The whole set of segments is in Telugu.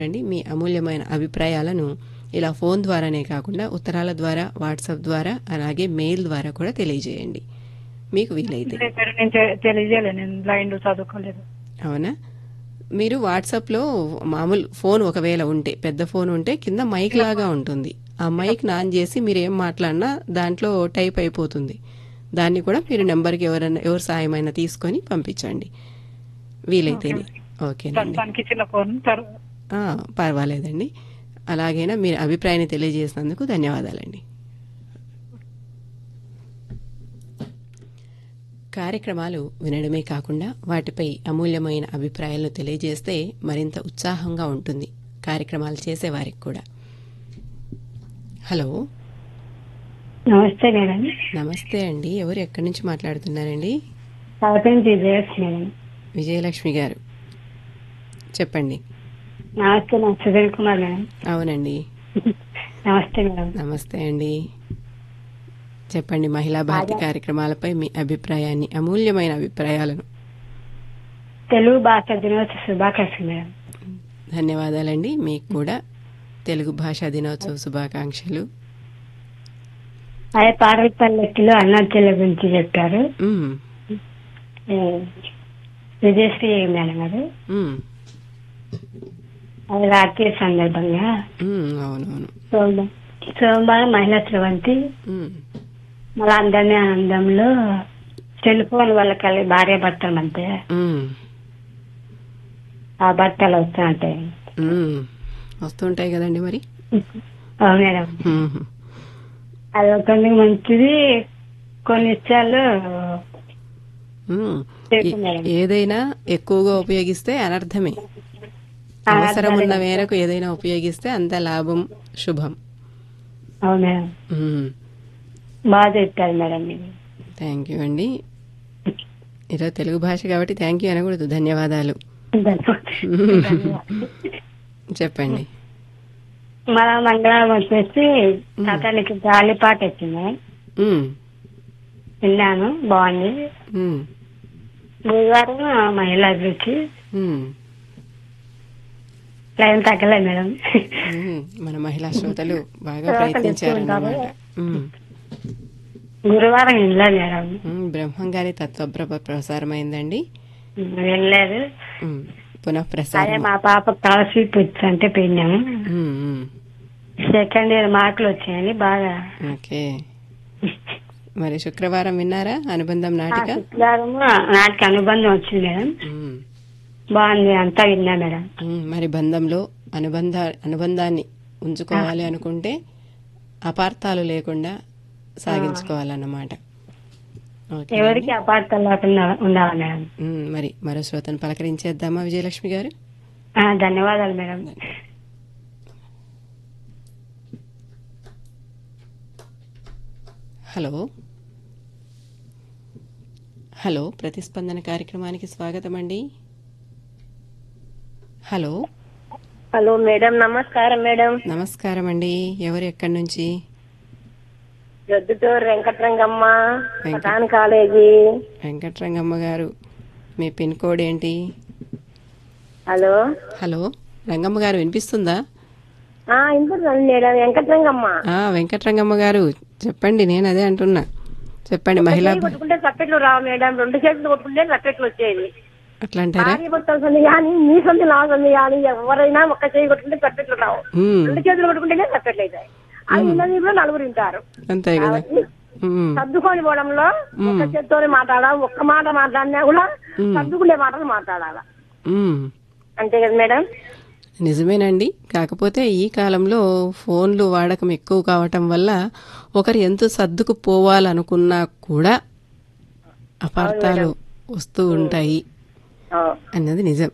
అండి మీ అమూల్యమైన అభిప్రాయాలను ఇలా ఫోన్ ద్వారానే కాకుండా ఉత్తరాల ద్వారా వాట్సాప్ ద్వారా అలాగే మెయిల్ ద్వారా కూడా తెలియజేయండి మీకు వీలైతే లేదు, నేను తె- తెలియజేయలేదు నేను బ్లైండ్ చదువుకోలేదు అవునా మీరు వాట్సాప్లో మామూలు ఫోన్ ఒకవేళ ఉంటే పెద్ద ఫోన్ ఉంటే కింద మైక్ లాగా ఉంటుంది ఆ మైక్ ఆన్ చేసి మీరు ఏం మాట్లాడినా దాంట్లో టైప్ అయిపోతుంది దాన్ని కూడా మీరు నెంబర్కి ఎవరైనా ఎవరు సాయమైనా తీసుకొని పంపించండి వీలైతేనే ఓకేనండి ప్రస్తుతానికి ఇచ్చిన ఫోన్ తర్- ఆ, పర్వాలేదండి అలాగైనా మీరు అభిప్రాయాన్ని తెలియజేసినందుకు ధన్యవాదాలండి కార్యక్రమాలు వినడమే కాకుండా వాటిపై అమూల్యమైన అభిప్రాయాలను తెలియజేస్తే మరింత ఉత్సాహంగా ఉంటుంది కార్యక్రమాలు చేసేవారికి కూడా హలో నమస్తే మేడం నమస్తే అండి ఎవరు ఎక్కడి నుంచి మాట్లాడుతున్నారండి సౌత్ జయస్ మేడం విజయలక్ష్మి గారు చెప్పండి నమస్తే నా సుధీర్ కుమార్ మేడం అవునండి నమస్తే మేడం నమస్తే అండి చెప్పండి మహిళా భారతి కార్యక్రమాలపై మీ అభిప్రాయాన్ని అమూల్యమైన అభిప్రాయాలను తెలుగు భాష దినోత్సవ శుభాకాంక్షలు మేడం ధన్యవాదాలండి మీకు కూడా తెలుగు భాషా దినోత్సవ శుభాకాంక్షలు అదే పాటలపల్లెట్టిలో అన్నాచెల్ల గురించి చెప్పారు మ్మ్. ఏ, విజయశ్రీ మేడం గారు మ్మ్. అది రాత్రి సందర్భంగా మ్మ్. అవునవును సోమవారం సోమవారం మహిళా స్రవంతి మ్మ్. మళ్ళీ అందరినీ ఆనందంలో సెల్ ఫోన్ వల్ల కలిగి భార్య భర్తలు అంతే మ్మ్. ఆ భర్తలు వస్తుంటాయి మ్మ్. వస్తుంటాయి కదండి మరి అవును మేడం మ్మ్. అది ఒకటి మంచిది కొన్ని విషయాలు మ్మ్. తెలుసు ఏ- మేడం. ఏదైనా ఎక్కువగా ఉపయోగిస్తే అనర్థమే అవసరం ఉన్న మేరకు ఏదైనా ఉపయోగిస్తే అంత లాభం శుభం అవును మేడం మ్మ్. బాగా చెప్పారు మేడం మీరు థ్యాంక్ యూ అండి ఈరోజు తెలుగు భాష కాబట్టి థ్యాంక్ యూ అనకూడదు ధన్యవాదాలు చెప్పండి మన మంగళవారం వచ్చేసి అతనికి గాలిపాట వచ్చింది మ్మ్. విన్నాను బాగుంది మ్మ్. బుధవారం మహిళా అభిరుచి మ్మ్. లైన్ తగ్గలేదు మేడం మ్మ్. మన మహిళా శ్రోతలు బాగా శ్రోతలు ప్రయత్నించారన్నమాట ఎక్కువ మ్మ్. గురువారం వినలేదు మేడం మ్మ్. బ్రహ్మంగారి తత్వప్రభ ప్రసారమైందండి వెళ్ళలేదు మ్మ్. పునః అదే ప్రసారం మా పాప కాఫీ పుచ్చు అంటే పోయినాము మ్మ్. మ్మ్. సెకండ్ ఇయర్ మార్కులు వచ్చాయని బాగా ఓకే మరి శుక్రవారం విన్నారా అనుబంధం ఆ నాటిక శుక్రవారం నాటికి అనుబంధం వచ్చింది మేడం మ్మ్. బాగుంది అంతా విన్నా మేడం మ్మ్. మరి బంధంలో అనుబంధ అనుబంధాన్ని ఉంచుకోవాలి అనుకుంటే అపార్థాలు లేకుండా సాగించుకోవాలన్నమాట ఓకే ఎవరికి అపార్థం లేకుండా ఉండాలి మేడం మ్మ్. మరి మరో శ్రోతను పలకరించేద్దామా విజయలక్ష్మి గారు ఆ, ధన్యవాదాలు మేడం హలో హలో ప్రతిస్పందన కార్యక్రమానికి స్వాగతం అండి హలో హలో మేడం నమస్కారం మేడం నమస్కారం అండి ఎవరు ఎక్కడి నుంచి రొద్దుటూరు వెంకటరంగమ్మ వెంకట- పటాన్ కాలేజీ వెంకట్రంగమ్మ గారు మీ పిన్ కోడ్ ఏంటి హలో హలో రంగమ్మ గారు వినిపిస్తుందా ఆ ఇంపుతుంది మేడం వెంకటరంగమ్మ ఆ వెంకట్రంగమ్మ గారు చెప్పండి నేను అదే అంటున్నా చెప్పండి మహిళా చేయి కొట్టుకుంటే చప్పెట్లు రావు మేడం రెండు చేతులు కొట్టుకుంటే చప్పెట్లు వచ్చేది అట్లా అంటారా భార్య భర్తల సంది కానీ మీ సంది నా సంది కానీ ఎవరైనా ఒక్క చేయి కొట్టుకుంటే చప్పెట్లు రావు మ్మ్. రెండు చేతులు కొట్టుకుంటేనే చప్పెట్లు అవుతాయి అది ఉన్నది ఇప్పుడు నలుగురు వింటారు అంతే కదా మ్మ్. సర్దుకొని పోవడంలో ఒక్క చేత్తోనే మాట్లాడాలి ఒక్క మాట మాట్లాడినా కూడా సర్దుకునే మాటలు మాట్లాడాలా మ్మ్. అంతే కదా మేడం నిజమేనండి కాకపోతే ఈ కాలంలో ఫోన్లు వాడకం ఎక్కువ కావటం వల్ల ఒకరు ఎంత సర్దుకు పోవాలనుకున్నా కూడా అపార్థాలు వస్తూ ఉంటాయి ఆ. అన్నది నిజం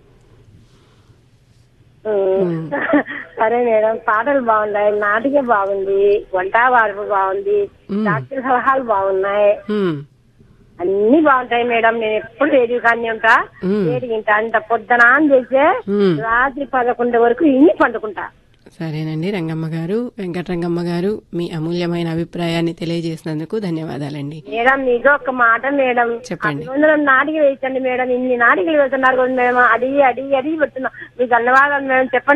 ఉమ్. సరే మేడం పాటలు బాగున్నాయి నాటిక బాగుంది వంట వార్పు బాగుంది డాక్టర్ సలహాలు బాగున్నాయి మ్మ్. అన్ని బాగుంటాయి మేడం నేను ఎప్పుడు రేడియో కానీ ఉంటా మ్మ్. రేడియో ఇంటా అంత పొద్దున ఆన్ చేస్తే మ్మ్. రాత్రి పదకొండు వరకు ఇన్ని పండుకుంటా సరేనండి రంగమ్మ గారు వెంకటరంగమ్మ గారు మీ అమూల్యమైన అభిప్రాయాన్ని తెలియజేసినందుకు ధన్యవాదాలండి మేడం నీకు ఒక మాట మేడం చెప్పండి. అభివందనం నాటిక వేయించండి మేడం ఇన్ని నాటికలు వేస్తున్నారు కదా మేడం అడిగి అడిగి అడిగి పెడుతున్నా మీకు ధన్యవాదాలు మేడం చెప్పండి